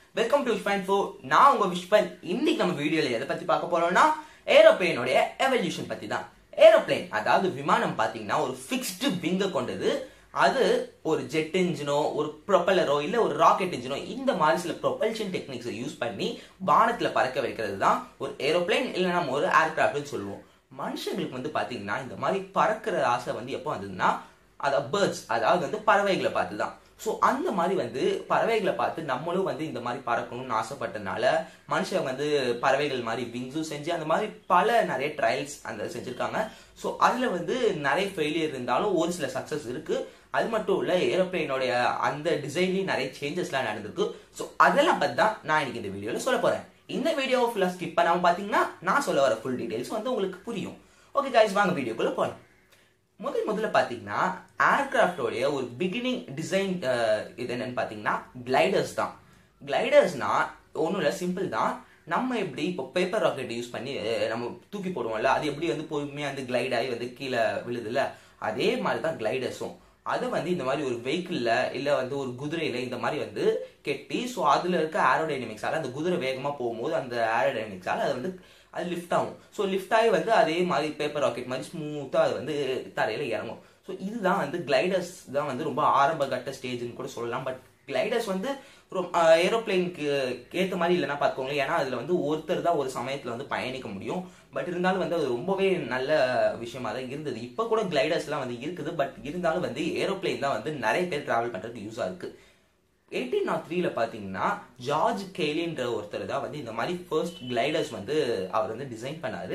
welcome to விஷ்பன் ஃபோ நான் உங்க விஷ்பன் இன்னைக்கு நம்ம வீடியோல எதை பத்தி பார்க்க போறோம்னா ஏரோப்ளேனோட எவல்யூஷன் பத்தி தான் ஏரோப்ளேன் அதாவது விமானம் பாத்தீங்கன்னா ஒரு ஃபிக்ஸ்டு விங்க கொண்டது அது ஒரு ஜெட் இன்ஜினோ ஒரு ப்ரொப்பலரோ இல்ல ஒரு ராக்கெட் இன்ஜினோ இந்த மாதிரி சில ப்ரொபல்ஷன் டெக்னிக்ஸை யூஸ் பண்ணி வானத்துல பறக்க வைக்கிறது தான் ஒரு ஏரோப்ளேன் இல்ல நம்ம ஒரு ஏர்கிராஃப்ட்னு சொல்லுவோம் மனுஷங்களுக்கு வந்து பாத்தீங்கன்னா இந்த மாதிரி பறக்கிற ஆசை வந்து எப்போ வந்ததுன்னா அதாவது பேர்ட்ஸ் அதாவது வந்து பறவைகளை பார்த்து தான் ஸோ அந்த மாதிரி வந்து பறவைகளை பார்த்து நம்மளும் வந்து இந்த மாதிரி பறக்கணும்னு ஆசைப்பட்டனால மனுஷன் வந்து பறவைகள் மாதிரி விங்ஸும் செஞ்சு அந்த மாதிரி பல நிறைய ட்ரையல்ஸ் அந்த செஞ்சுருக்காங்க ஸோ அதில் வந்து நிறைய ஃபெயிலியர் இருந்தாலும் ஒரு சில சக்ஸஸ் இருக்கு அது மட்டும் இல்ல ஏரோப்ளைனோடைய அந்த டிசைன்லயும் நிறைய சேஞ்சஸ்லாம் நடந்திருக்கு ஸோ அதெல்லாம் பற்றி தான் நான் இன்னைக்கு இந்த வீடியோவில் சொல்ல போறேன் இந்த வீடியோ ஃபுல்லாக ஸ்கிப் பண்ணாமல் பார்த்தீங்கன்னா நான் சொல்ல வர ஃபுல் டீடைல்ஸ் வந்து உங்களுக்கு புரியும் ஓகே guys வாங்க வீடியோக்குள்ள போகலாம் முதல் முதல்ல பார்த்தீங்கன்னா ஏர்கிராஃப்டோடைய ஒரு பிகினிங் டிசைன் இது என்னன்னு பார்த்தீங்கன்னா கிளைடர்ஸ் தான் கிளைடர்ஸ்னா ஒன்றும் இல்லை சிம்பிள் தான் நம்ம எப்படி இப்போ பேப்பர் ராக்கெட் யூஸ் பண்ணி அஹ், நம்ம தூக்கி போடுவோம்ல அது எப்படி வந்து பொறுமையாக வந்து கிளைட் ஆகி வந்து கீழே விழுதுல அதே மாதிரி தான் கிளைடர்ஸும் அதை வந்து இந்த மாதிரி ஒரு வெஹிக்கிளில் இல்லை வந்து ஒரு குதிரையில் இந்த மாதிரி வந்து கெட்டி ஸோ அதில் இருக்க ஏரோடைனமிக்ஸால் அந்த குதிரை வேகமாக போகும்போது அந்த ஏரோடைனமிக்ஸால் அது வந்து அது லிஃப்ட் ஆகும் ஸோ லிஃப்ட் ஆகி வந்து அதே மாதிரி பேப்பர் ராக்கெட் மாதிரி ஸ்மூத்தாக அது வந்து தரையில் இறங்கும் ஸோ இதுதான் வந்து கிளைடர்ஸ் தான் வந்து ரொம்ப ஆரம்ப கட்ட ஸ்டேஜ்னு கூட சொல்லலாம் பட் கிளைடர்ஸ் வந்து ஏரோப்ளைனுக்கு ஏற்ற மாதிரி இல்லைன்னா பார்த்துக்கோங்களேன் ஏன்னா அதில் வந்து ஒருத்தர் தான் ஒரு சமயத்தில் வந்து பயணிக்க முடியும் பட் இருந்தாலும் வந்து அது ரொம்பவே நல்ல விஷயமா தான் இருந்தது இப்போ கூட கிளைடர்ஸ்லாம் வந்து இருக்குது பட் இருந்தாலும் வந்து ஏரோப்ளைன் தான் வந்து நிறைய பேர் டிராவல் பண்ணுறதுக்கு யூஸாக இருக்குது எயிட்டீன் நாட் த்ரீல பார்த்தீங்கன்னா ஜார்ஜ் கேலின்ற ஒருத்தர் தான் வந்து இந்த மாதிரி ஃபர்ஸ்ட் கிளைடர்ஸ் வந்து அவர் வந்து டிசைன் பண்ணாரு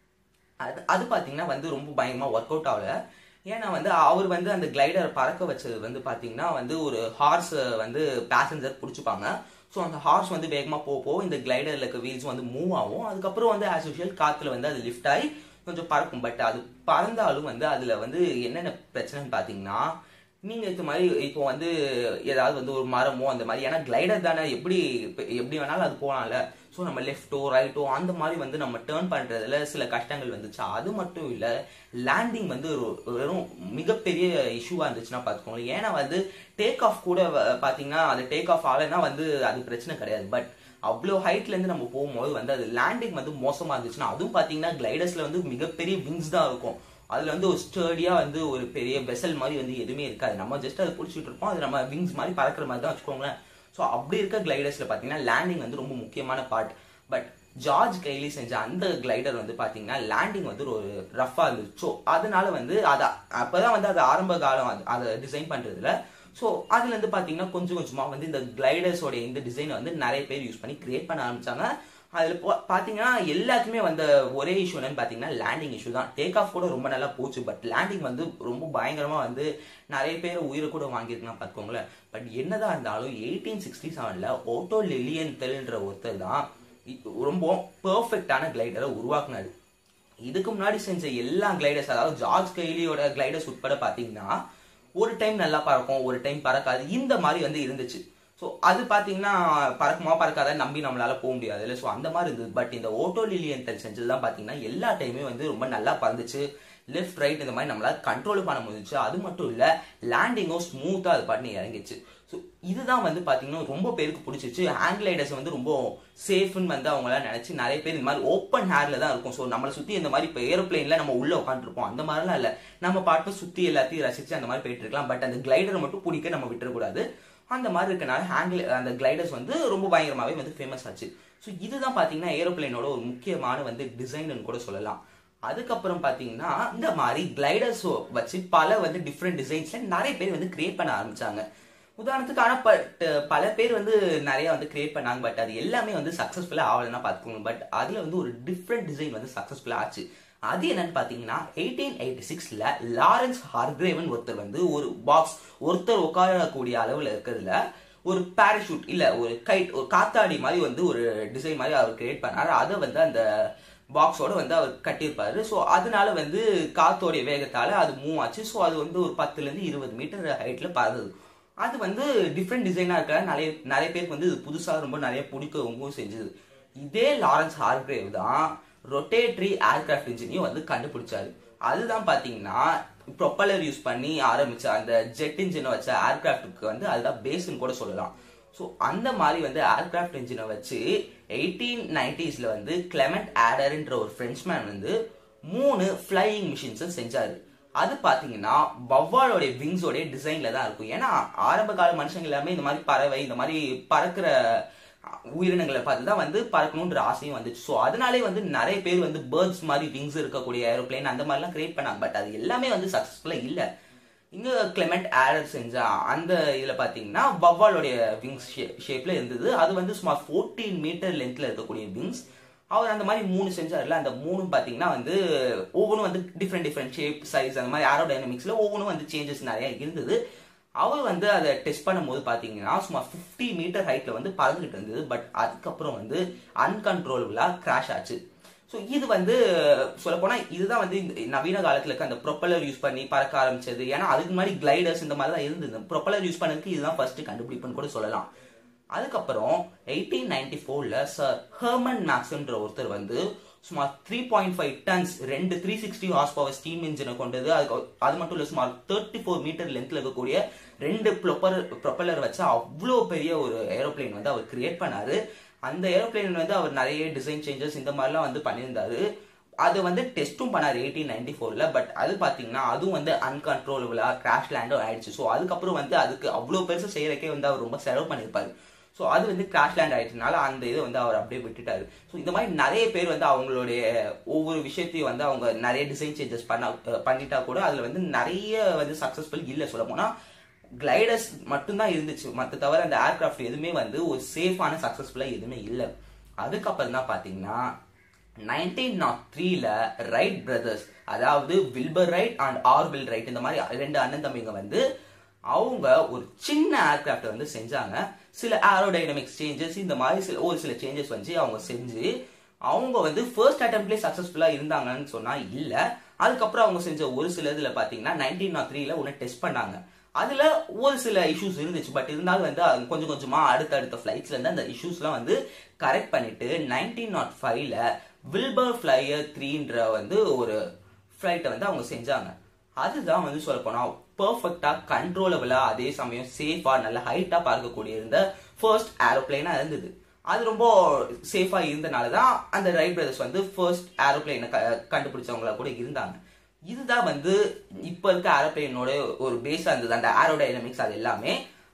அது அது பார்த்தீங்கன்னா வந்து ரொம்ப பயங்கரமாக ஒர்க் அவுட் ஆகல ஏன்னா வந்து அவர் வந்து அந்த கிளைடரை பறக்க வச்சது வந்து பார்த்தீங்கன்னா வந்து ஒரு ஹார்ஸ் வந்து பேசஞ்சர் பிடிச்சிப்பாங்க ஸோ அந்த ஹார்ஸ் வந்து வேகமாக போக போக இந்த கிளைடரில் இருக்க வீல்ஸ் வந்து மூவ் ஆகும் அதுக்கப்புறம் வந்து ஆஸ் யூஷுவல் காற்றுல வந்து அது லிஃப்ட் ஆகி கொஞ்சம் பறக்கும் பட் அது பறந்தாலும் வந்து அதில் வந்து என்னென்ன பிரச்சனைன்னு பார்த்தீங்கன்னா நீங்க இது மாதிரி இப்போ வந்து ஏதாவது வந்து ஒரு மரமோ அந்த மாதிரி ஏன்னா கிளைடர் தானே எப்படி எப்படி வேணாலும் அது போகலாம்ல ஸோ நம்ம லெஃப்ட்டோ ரைட்டோ அந்த மாதிரி வந்து நம்ம டேர்ன் பண்றதுல சில கஷ்டங்கள் வந்துச்சு அது மட்டும் இல்ல லேண்டிங் வந்து ஒரு- வெறும் மிகப்பெரிய இஷ்யூவா இருந்துச்சுன்னா பார்த்துக்கோங்க ஏன்னா வந்து டேக் ஆஃப் கூட வ- பாத்தீங்கன்னா அது டேக் ஆஃப் ஆகலைன்னா வந்து அது பிரச்சனை கிடையாது பட் அவ்வளோ ஹைட்ல இருந்து நம்ம போகும்போது வந்து அது லேண்டிங் வந்து மோசமா இருந்துச்சுன்னா அதுவும் பாத்தீங்கன்னா கிளைடர்ஸ்ல வந்து மிகப்பெரிய விங்ஸ் தான் இருக்கும் அதுல வந்து ஒரு ஸ்டர்டியா வந்து ஒரு பெரிய வெசல் மாதிரி வந்து எதுவுமே இருக்காது நம்ம ஜஸ்ட் அதை பிடிச்சிட்டு இருப்போம் அது நம்ம விங்ஸ் மாதிரி பறக்கிற மாதிரி தான் வச்சுக்கோங்களேன் ஸோ அப்படி இருக்க கிளைடர்ஸ்ல பாத்தீங்கன்னா லேண்டிங் வந்து ரொம்ப முக்கியமான பார்ட் பட் ஜார்ஜ் கைலி செஞ்ச அந்த கிளைடர் வந்து பாத்தீங்கன்னா லேண்டிங் வந்து ஒரு ரஃபா இருந்துச்சு ஸோ அதனால வந்து அது அப்பதான் வந்து அது ஆரம்ப காலம் அது- அதை டிசைன் பண்றதுல ஸோ அதுல இருந்து பாத்தீங்கன்னா கொஞ்சம் கொஞ்சமா வந்து இந்த கிளைடர்ஸோட இந்த டிசைனை வந்து நிறைய பேர் யூஸ் பண்ணி கிரியேட் பண்ண ஆரம்பிச்சாங்க அதுல பா- பாத்தீங்கன்னா எல்லாத்துக்குமே வந்த ஒரே இஷ்யூ என்னன்னு பாத்தீங்கன்னா லேண்டிங் இஷ்யூ தான் டேக் ஆஃப் கூட ரொம்ப நல்லா போச்சு பட் லேண்டிங் வந்து ரொம்ப பயங்கரமா வந்து நிறைய பேர் உயிரை கூட வாங்கியிருக்கலாம் பார்த்துக்கோங்களேன் பட் என்னதான் இருந்தாலும் எயிட்டீன் சிக்ஸ்டி செவன்ல ஓட்டோ லிலியன் தெல்ன்ற ஒருத்தர் தான் இ- ரொம்ப பெர்ஃபெக்டான கிளைடரை உருவாக்குனாரு இதுக்கு முன்னாடி செஞ்ச எல்லா கிளைடர்ஸ் அதாவது ஜார்ஜ் கைலியோட கிளைடர்ஸ் உட்பட பாத்தீங்கன்னா ஒரு டைம் நல்லா பறக்கும் ஒரு டைம் பறக்காது இந்த மாதிரி வந்து இருந்துச்சு ஸோ அது பாத்தீங்கன்னா பறக்குமா பறக்காத நம்பி நம்மளால போக முடியாது இல்லை ஸோ அந்த மாதிரி இருந்தது பட் இந்த ஓட்டோ லிலியன் தெல் செஞ்சதுலாம் பாத்தீங்கன்னா எல்லா டைமே வந்து ரொம்ப நல்லா பறந்துச்சு லெஃப்ட் ரைட் இந்த மாதிரி நம்மளால கண்ட்ரோல் பண்ண முடிஞ்சுச்சு அது மட்டும் இல்ல லேண்டிங்கும் ஸ்மூத்தா அது பாட்டு இறங்கிச்சு ஸோ இதுதான் வந்து பாத்தீங்கன்னா ரொம்ப பேருக்கு பிடிச்சிச்சு ஹேண்ட் லைடர்ஸ் வந்து ரொம்ப சேஃப்னு வந்து அவங்களாம் நினைச்சு நிறைய பேர் இந்த மாதிரி ஓப்பன் ஹேர்ல தான் இருக்கும் ஸோ நம்மளை சுத்தி இந்த மாதிரி இப்போ ஏரோப்ளேன்ல நம்ம உள்ள உட்காந்துருப்போம் அந்த மாதிரிலாம் இல்ல நம்ம பாட்டு சுத்தி எல்லாத்தையும் ரசிச்சு அந்த மாதிரி போயிட்டு இருக்கலாம் பட் அந்த கிளைடரை மட்டும் பிடிக்க நம்ம விட்டுறக்கூடாது அந்த மாதிரி இருக்கனால ஹேண்ட் அந்த கிளைடர்ஸ் வந்து ரொம்ப பயங்கரமாவே வந்து ஃபேமஸ் ஆச்சு ஸோ இதுதான் பாத்தீங்கன்னா ஏரோப்ளேனோட ஒரு முக்கியமான வந்து டிசைன் கூட சொல்லலாம் அதுக்கப்புறம் பாத்தீங்கன்னா இந்த மாதிரி கிளைடர்ஸ் வச்சு பல வந்து டிஃப்ரெண்ட் டிசைன்ஸ்ல நிறைய பேர் வந்து கிரியேட் பண்ண ஆரம்பிச்சாங்க உதாரணத்துக்கு ஆனா பட் பல பேர் வந்து நிறைய வந்து கிரியேட் பண்ணாங்க பட் அது எல்லாமே வந்து சக்சஸ்ஃபுல்லா ஆகலைன்னா பாத்துக்கோங்க பட் அதுல வந்து ஒரு டிஃப்ரெண்ட் டிசைன் வந்து சக்சஸ்ஃபுல்லா ஆச்சு அது என்னன்னு பாத்தீங்கன்னா எயிட்டீன் எயிட்டி சிக்ஸ்ல லாரன்ஸ் ஹார்கிரேவன் ஒருத்தர் வந்து ஒரு பாக்ஸ் ஒருத்தர் உட்காரக்கூடிய அளவுல இருக்கிறதுல ஒரு பாராஷூட் இல்ல ஒரு கைட் ஒரு காத்தாடி மாதிரி வந்து ஒரு டிசைன் மாதிரி அவர் கிரியேட் பண்ணாரு அதை வந்து அந்த பாக்ஸோட வந்து அவர் கட்டியிருப்பாரு ஸோ அதனால வந்து காத்தோடைய வேகத்தால அது மூவ் ஆச்சு ஸோ அது வந்து ஒரு பத்துல இருந்து இருபது மீட்டர் ஹைட்ல பறந்தது அது வந்து டிஃப்ரெண்ட் டிசைனா இருக்கிற நிறைய நிறைய பேருக்கு வந்து இது புதுசா ரொம்ப நிறைய பிடிக்கவும் செஞ்சது இதே லாரன்ஸ் ஹார்கிரேவ் தான் ரொட்டேட்டரி ஏர்கிராஃப்ட் இன்ஜினையும் வந்து கண்டுபிடிச்சாரு அதுதான் பாத்தீங்கன்னா ப்ரொப்பலர் யூஸ் பண்ணி ஆரம்பிச்ச அந்த ஜெட் இன்ஜினை வச்ச ஏர்கிராஃப்ட்டுக்கு வந்து அதுதான் பேஸ்ன்னு கூட சொல்லலாம் ஸோ அந்த மாதிரி வந்து ஏர்கிராஃப்ட் இன்ஜினை வச்சு எயிட்டீன் நைன்டிஸ்ல வந்து கிளமெண்ட் ஆடர்ன்ற ஒரு ஃப்ரெஞ்ச்மேன் வந்து மூணு ஃப்ளையிங் மிஷின்ஸை செஞ்சாரு அது பாத்தீங்கன்னா வவ்வாலோடைய விங்ஸோடைய டிசைன்ல தான் இருக்கும் ஏன்னா ஆரம்ப கால மனுஷங்க எல்லாமே இந்த மாதிரி பறவை இந்த மாதிரி பறக்கிற உயிரினங்களை பார்த்து தான் வந்து பறக்கணுன்ற ஆசையும் வந்துச்சு ஸோ அதனாலே வந்து நிறைய பேர் வந்து பேர்ட்ஸ் மாதிரி விங்ஸ் இருக்கக்கூடிய ஏரோப்ளேன் அந்த மாதிரிலாம் கிரியேட் பண்ணாங்க பட் அது எல்லாமே வந்து சக்ஸஸ்ஃபுல்லாக இல்லை இங்க கிளமெண்ட் ஆடர் செஞ்ச அந்த இதுல பாத்தீங்கன்னா வவ்வாலோடைய விங்ஸ் ஷேப்ல இருந்தது அது வந்து சுமார் ஃபோர்டீன் மீட்டர் லென்த்ல இருக்கக்கூடிய விங்ஸ் அவர் அந்த மாதிரி மூணு செஞ்சார்ல அந்த மூணு பாத்தீங்கன்னா வந்து ஒவ்வொன்றும் வந்து டிஃப்ரெண்ட் டிஃப்ரெண்ட் ஷேப் சைஸ் அந்த மாதிரி ஏரோ டைனமிக்ஸ்ல ஒவ்வொன்றும் வந்து சேஞ்சஸ் நிறைய இருந்தது அவர் வந்து அதை டெஸ்ட் பண்ணும்போது பாத்தீங்கன்னா சுமார் ஃபிஃப்டி மீட்டர் ஹைட்ல வந்து பறந்துகிட்டு இருந்தது பட் அதுக்கப்புறம் வந்து அன்கன்ட்ரோலபிளா கிராஷ் ஆச்சு ஸோ இது வந்து சொல்லப்போனா இதுதான் வந்து இந்த நவீன காலத்துல இருக்க அந்த ப்ரொப்பலர் யூஸ் பண்ணி பறக்க ஆரம்பிச்சது ஏன்னா அதுக்கு முன்னாடி கிளைடர்ஸ் இந்த மாதிரி தான் இருந்தது ப்ரொப்பலர் யூஸ் பண்ணதுக்கு இதுதான் ஃபர்ஸ்ட் கண்டுபிடிப்புன்னு கூட சொல்லலாம் அதுக்கப்புறம் எயிட்டீன் நைன்டி ஃபோர்ல சார் ஹெர்மன் மேக்ஸ்ன்ற ஒருத்தர் வந்து சுமார் த்ரீ பாயிண்ட் ஃபைவ் டன்ஸ் ரெண்டு three sixty horse power steam இன்ஜினை கொண்டது அதுக்கு அது மட்டும் இல்ல சுமார் தேர்ட்டி ஃபோர் மீட்டர் லென்த்ல இருக்கக்கூடிய ரெண்டு ப்ரொப்பர் ப்ரொப்பலர் வச்சு அவ்வளோ பெரிய ஒரு ஏரோப்ளேன் வந்து அவர் கிரியேட் பண்ணாரு அந்த ஏரோப்ளேன் வந்து அவர் நிறைய டிசைன் சேஞ்சஸ் இந்த மாதிரிலாம் வந்து பண்ணியிருந்தாரு அது வந்து டெஸ்ட்டும் பண்ணார் எயிட்டீன் நைன்டி ஃபோர்ல பட் அது பாத்தீங்கன்னா அதுவும் வந்து அன்கன்ட்ரோலபிளா கிராஷ் லேண்டும் ஆயிடுச்சு ஸோ அதுக்கப்புறம் வந்து அதுக்கு அவ்வளோ பெருசு செய்யறக்கே வந்து அவர் ரொம்ப செலவு பண்ணியிருப்பாரு ஸோ அது வந்து கிராஷ் லேண்ட் ஆயிடுச்சுனால அந்த இதை வந்து அவர் அப்படியே விட்டுட்டாரு ஸோ இந்த மாதிரி நிறைய பேர் வந்து அவங்களுடைய ஒவ்வொரு விஷயத்தையும் வந்து அவங்க நிறைய டிசைன் சேஞ்சஸ் பண்ண பண்ணிட்டா கூட அதுல வந்து நிறைய வந்து சக்சஸ்ஃபுல் இல்லை சொல்ல போனா கிளைடர்ஸ் மட்டும்தான் இருந்துச்சு மற்ற தவிர அந்த ஏர்கிராஃப்ட் எதுவுமே வந்து ஒரு சேஃபான சக்சஸ்ஃபுல்லா எதுவுமே இல்லை அதுக்கப்புறம் தான் பாத்தீங்கன்னா நைன்டீன் நாட் த்ரீல ரைட் பிரதர்ஸ் அதாவது Wilbur Wright and Orville Wright இந்த மாதிரி ரெண்டு அண்ணன் தம்பிங்க வந்து அவங்க ஒரு சின்ன ஏர்கிராஃப்ட் வந்து செஞ்சாங்க சில ஏரோடைனமிக்ஸ் சேஞ்சஸ் இந்த மாதிரி சில ஒரு சில சேஞ்சஸ் வந்து அவங்க செஞ்சு அவங்க வந்து ஃபர்ஸ்ட் அட்டம்ப்ட்லேயே சக்ஸஸ்ஃபுல்லாக இருந்தாங்கன்னு சொன்னா இல்ல அதுக்கப்புறம் அவங்க செஞ்ச ஒரு சில இதுல பாத்தீங்கன்னா நைன்டீன் நாட் த்ரீல ஒன்று டெஸ்ட் பண்ணாங்க அதுல ஒரு சில இஷ்யூஸ் இருந்துச்சு பட் இருந்தாலும் வந்து அது கொஞ்சம் கொஞ்சமா அடுத்தடுத்த ஃபிளைட்ஸ்ல இருந்து அந்த இஷ்யூஸ்லாம் வந்து கரெக்ட் பண்ணிட்டு நைன்டீன் நாட் ஃபைவ்ல வில்பர் ஃபிளையர் த்ரீன்ற வந்து ஒரு ஃபிளைட்டை வந்து அவங்க செஞ்சாங்க அதுதான் வந்து சொல்ல போனா பெர்ஃபெக்டா கண்ட்ரோலபிளா அதே சமயம் சேஃபா நல்ல ஹைட்டா பார்க்கக்கூடிய இருந்த ஃபர்ஸ்ட் ஏரோப்ளைனா இருந்தது அது ரொம்ப சேஃபா இருந்தனால தான் அந்த ரைட் பிரதர்ஸ் வந்து ஃபர்ஸ்ட் ஏரோப்ளைனை கண்டுபிடிச்சவங்களா கூட இருந்தாங்க இதுதான் வந்து இப்ப இருக்க ஏரோப்ளைனோட ஒரு பேஸா இருந்தது அந்த ஏரோடைனமிக்ஸ் அது எல்லாமே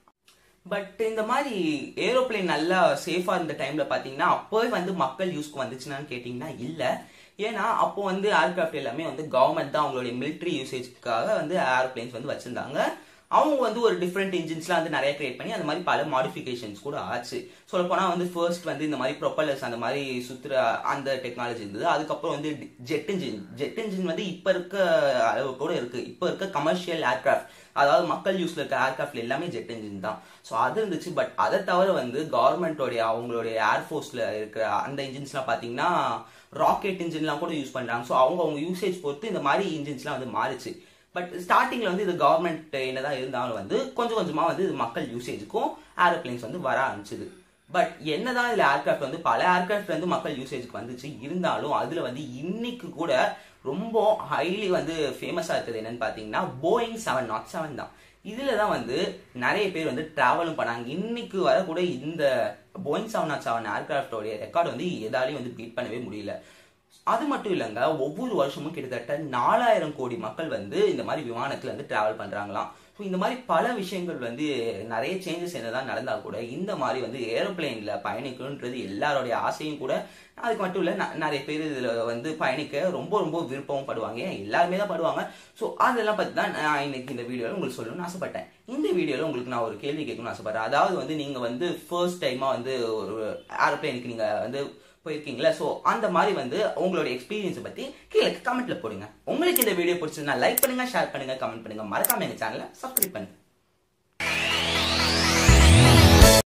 பட் இந்த மாதிரி ஏரோப்ளைன் நல்லா சேஃபா இருந்த டைம்ல பாத்தீங்கன்னா அப்போவே வந்து மக்கள் யூஸ்க்கு வந்துச்சுன்னான்னு கேட்டீங்கன்னா இல்ல ஏன்னா அப்போ வந்து ஏர்கிராஃப்ட் எல்லாமே வந்து கவர்மெண்ட் தான் அவங்களுடைய மிலிட்ரி யூசேஜ்க்காக வந்து ஏரோப்ளைன்ஸ் வந்து வச்சிருந்தாங்க அவங்க வந்து ஒரு டிஃப்ரெண்ட் இன்ஜின்ஸ்லாம் வந்து நிறைய கிரியேட் பண்ணி அந்த மாதிரி பல மாடிஃபிகேஷன்ஸ் கூட ஆச்சு சொல்ல போனா வந்து ஃபர்ஸ்ட் வந்து இந்த மாதிரி ப்ரொப்பலர்ஸ் அந்த மாதிரி சுத்துற அந்த டெக்னாலஜி இருந்தது அதுக்கப்புறம் வந்து ஜெட் இன்ஜின் ஜெட் இன்ஜின் வந்து இப்ப இருக்க அளவு கூட இருக்கு இப்ப இருக்க கமர்ஷியல் ஏர்கிராஃப்ட் அதாவது மக்கள் யூஸ்ல இருக்க ஏர்கிராஃப்ட் எல்லாமே ஜெட் இன்ஜின் தான் ஸோ அது இருந்துச்சு பட் அதை தவிர வந்து கவர்மெண்டோடைய அவங்களுடைய ஏர்ஃபோர்ஸ்ல இருக்கிற அந்த இன்ஜின்ஸ்லாம் பாத்தீங்கன்னா ராக்கெட் இன்ஜின்லாம் கூட யூஸ் பண்றாங்க ஸோ அவங்க அவங்க யூசேஜ் பொறுத்து இந்த மாதிரி இன்ஜின்ஸ்லாம் வந்து மாறிச்சு பட் ஸ்டார்டிங்ல வந்து இது கவர்மெண்ட் என்னதான் இருந்தாலும் வந்து கொஞ்சம் கொஞ்சமா வந்து இது மக்கள் யூசேஜுக்கும் ஏரோப்ளைன்ஸ் வந்து வர ஆரம்பிச்சது பட் என்னதான் இதுல ஏர்கிராஃப்ட் வந்து பல ஏர்கிராஃப்ட் வந்து மக்கள் யூசேஜுக்கு வந்துச்சு இருந்தாலும் அதுல வந்து இன்னைக்கு கூட ரொம்ப ஹைலி வந்து ஃபேமஸா இருக்குது என்னன்னு பாத்தீங்கன்னா போயிங் செவன் நாட் செவன் தான் இதுல தான் வந்து நிறைய பேர் வந்து டிராவலும் பண்ணாங்க இன்னைக்கு வர கூட இந்த போயிங் செவன் நாட் செவன் ஏர்கிராஃப்டோடைய ரெக்கார்டு வந்து எதாலையும் வந்து பீட் பண்ணவே முடியல அது மட்டும் இல்லைங்க ஒவ்வொரு வருஷமும் கிட்டத்தட்ட நாலாயிரம் கோடி மக்கள் வந்து இந்த மாதிரி விமானத்துல வந்து டிராவல் பண்றாங்களாம் ஸோ இந்த மாதிரி பல விஷயங்கள் வந்து நிறைய சேஞ்சஸ் என்னதான் நடந்தா கூட இந்த மாதிரி வந்து ஏரோப்ளேன்ல பயணிக்கணுன்றது எல்லாருடைய ஆசையும் கூட அதுக்கு மட்டும் இல்ல நிறைய பேர் இதுல வந்து பயணிக்க ரொம்ப ரொம்ப விருப்பமும் படுவாங்க எல்லாருமே தான் படுவாங்க ஸோ அதெல்லாம் பத்தி தான் நான் இன்னைக்கு இந்த வீடியோல உங்களுக்கு சொல்லணும்னு ஆசைப்பட்டேன் இந்த வீடியோல உங்களுக்கு நான் ஒரு கேள்வி கேட்கணும்னு ஆசைப்படுறேன் அதாவது வந்து நீங்க வந்து ஃபர்ஸ்ட் டைமா வந்து ஒரு ஏரோப்ளேனுக்கு நீங்க வந்து போயிருக்கீங்களா ஸோ அந்த மாதிரி வந்து உங்களோட எக்ஸ்பீரியன்ஸை பத்தி கீழே கமெண்ட்ல போடுங்க உங்களுக்கு இந்த வீடியோ பிடிச்சதுன்னா லைக் பண்ணுங்க ஷேர் பண்ணுங்க கமெண்ட் பண்ணுங்க மறக்காம எங்க சேனலை சப்ஸ்கிரைப் பண்ணுங்க